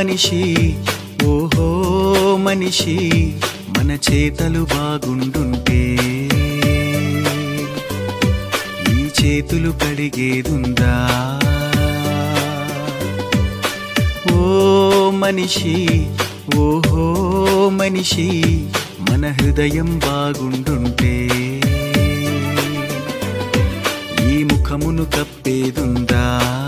మనిషి ఓహో మనిషి మన చేతలు బాగుండుంటే ఈ చేతులు కడిగేదుందా ఓ మనిషి ఓహో మనిషి మన హృదయం బాగుండుంటే ఈ ముఖమును కప్పేదుందా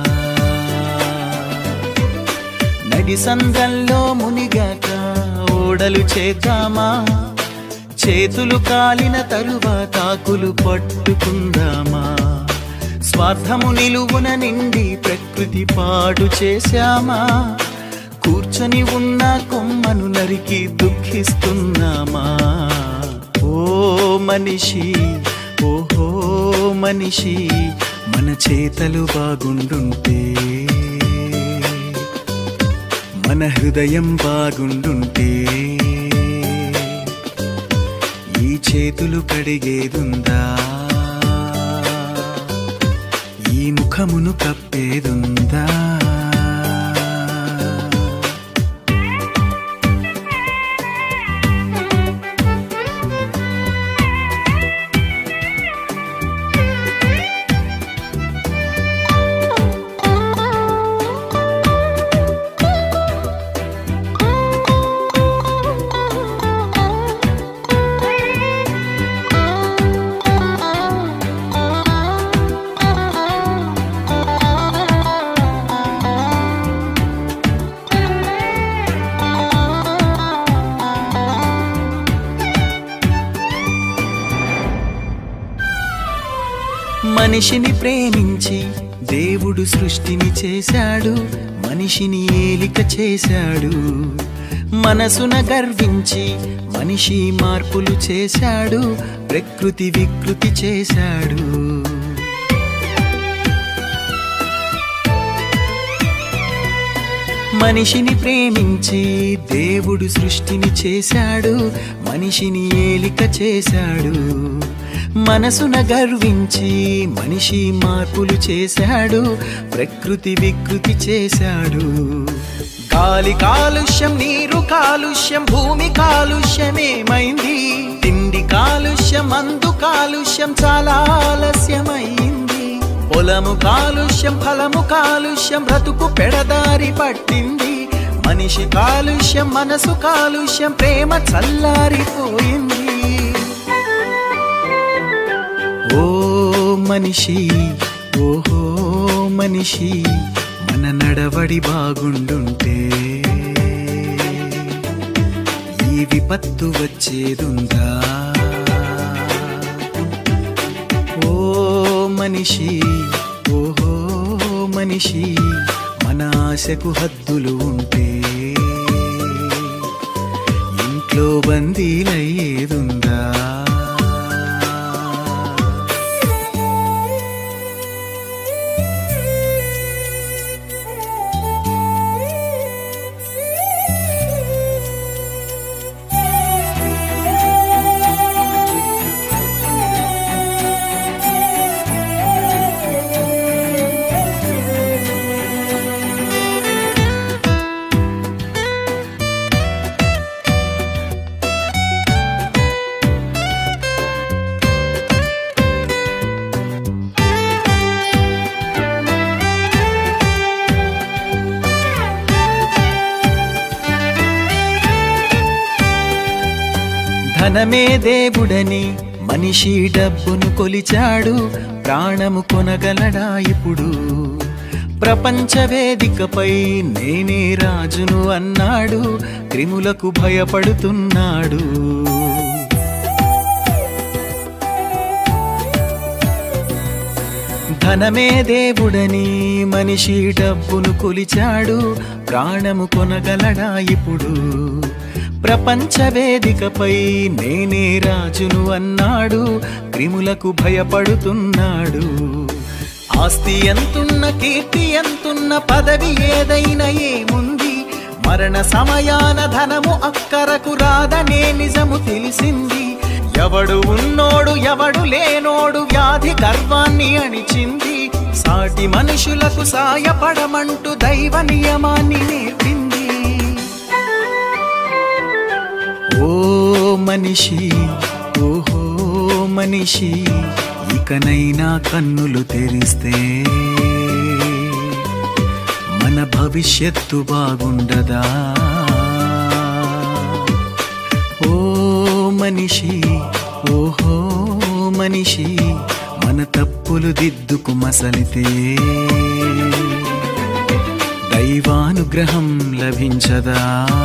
నడి సంద్రంలో మునిగాక ఓడలు చేద్దామా చేతులు కాలిన తరువాత ఆకులు పట్టుకుందామా స్వార్థము నిలువున నిండి ప్రకృతి పాడు చేశామా కూర్చొని ఉన్న కొమ్మను నరికి దుఃఖిస్తున్నామా ఓ మనిషి ఓహో మనిషి మన చేతలు బాగుండుంటే మన హృదయం బాగుండుంటే ఈ చేతులు కడిగేదుందా ఈ ముఖమును కప్పేదుందా మనిషిని ప్రేమించి దేవుడు సృష్టిని చేశాడు మనిషిని ఏలిక చేశాడు మనసున గర్వించి మనిషి మార్పులు చేశాడు ప్రకృతి వికృతి చేశాడు మనిషిని ప్రేమించి దేవుడు సృష్టిని చేశాడు మనిషిని ఏలిక చేశాడు మనసున గర్వించి మనిషి మార్పులు చేశాడు ప్రకృతి వికృతి చేశాడు గాలి కాలుష్యం నీరు కాలుష్యం భూమి కాలుష్యమేమైంది తిండి కాలుష్యం అందు కాలుష్యం చాలా ఆలస్యమైంది పొలము కాలుష్యం ఫలము కాలుష్యం బ్రతుకు పెడదారి పట్టింది మనిషి కాలుష్యం మనసు కాలుష్యం ప్రేమ చల్లారిపోయింది ఓ మనిషి ఓహో మనిషి మన నడవడి బాగుండుంటే ఈ విపత్తు వచ్చేదుందా ఓ మనిషి ఓహో మనిషి మన ఆశకు హద్దులు ఉంటే ఇంట్లో బందీలయ్యేదుందా ధనమే దేవుడని మనిషి డబ్బును కొలిచాడు ప్రాణము కొనగలడా ఇప్పుడు ప్రపంచ వేదికపై నేనే రాజును అన్నాడు క్రిములకు భయపడుతున్నాడు ధనమే దేవుడని మనిషి డబ్బును కొలిచాడు ప్రాణము కొనగలడా ఇప్పుడు ప్రపంచ వేదికపై నేనే రాజును అన్నాడు క్రిములకు భయపడుతున్నాడు ఆస్తి ఎంతున్న కీర్తి ఎంతున్న పదవి ఏదైనా ఏముంది మరణ సమయాన ధనము అక్కరకు రాదనే నిజము తెలిసింది ఎవడు ఉన్నోడు ఎవడు లేనోడు వ్యాధి గర్వాన్ని అణిచింది సాటి మనుషులకు సాయపడమంటూ దైవ నియమాన్ని నేర్పింది ఓ మనిషి ఓహో మనిషి ఇకనైనా కన్నులు తెరిస్తే మన భవిష్యత్తు బాగుండదా ఓ మనిషి ఓహో మనిషి మన తప్పులు దిద్దుకు మసలితే దైవానుగ్రహం లభించదా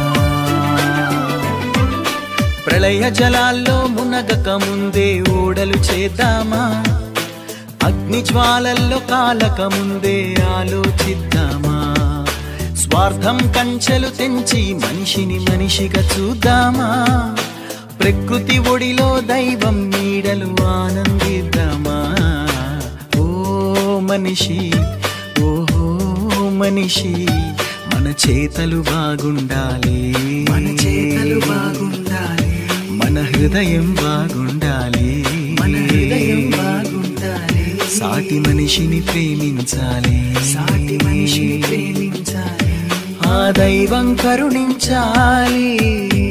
ప్రళయ జలాల్లో మునగక ముందే ఓడలు చేద్దామా అగ్ని జ్వాలల్లో కాలక ముందే ఆలోచిద్దామా స్వార్థం కంచెలు తెంచి మనిషిని మనిషిగా చూద్దామా ప్రకృతి ఒడిలో దైవం నీడలు ఆనందిద్దామా ఓ మనిషి ఓహో మనిషి మన చేతలు బాగుండాలి మన చేతలు బాగుండాలి మన హృదయం బాగుండాలి మన హృదయం బాగుండాలి సాటి మనిషిని ప్రేమించాలి సాటి మనిషిని ప్రేమించాలి ఆ దైవం కరుణించాలి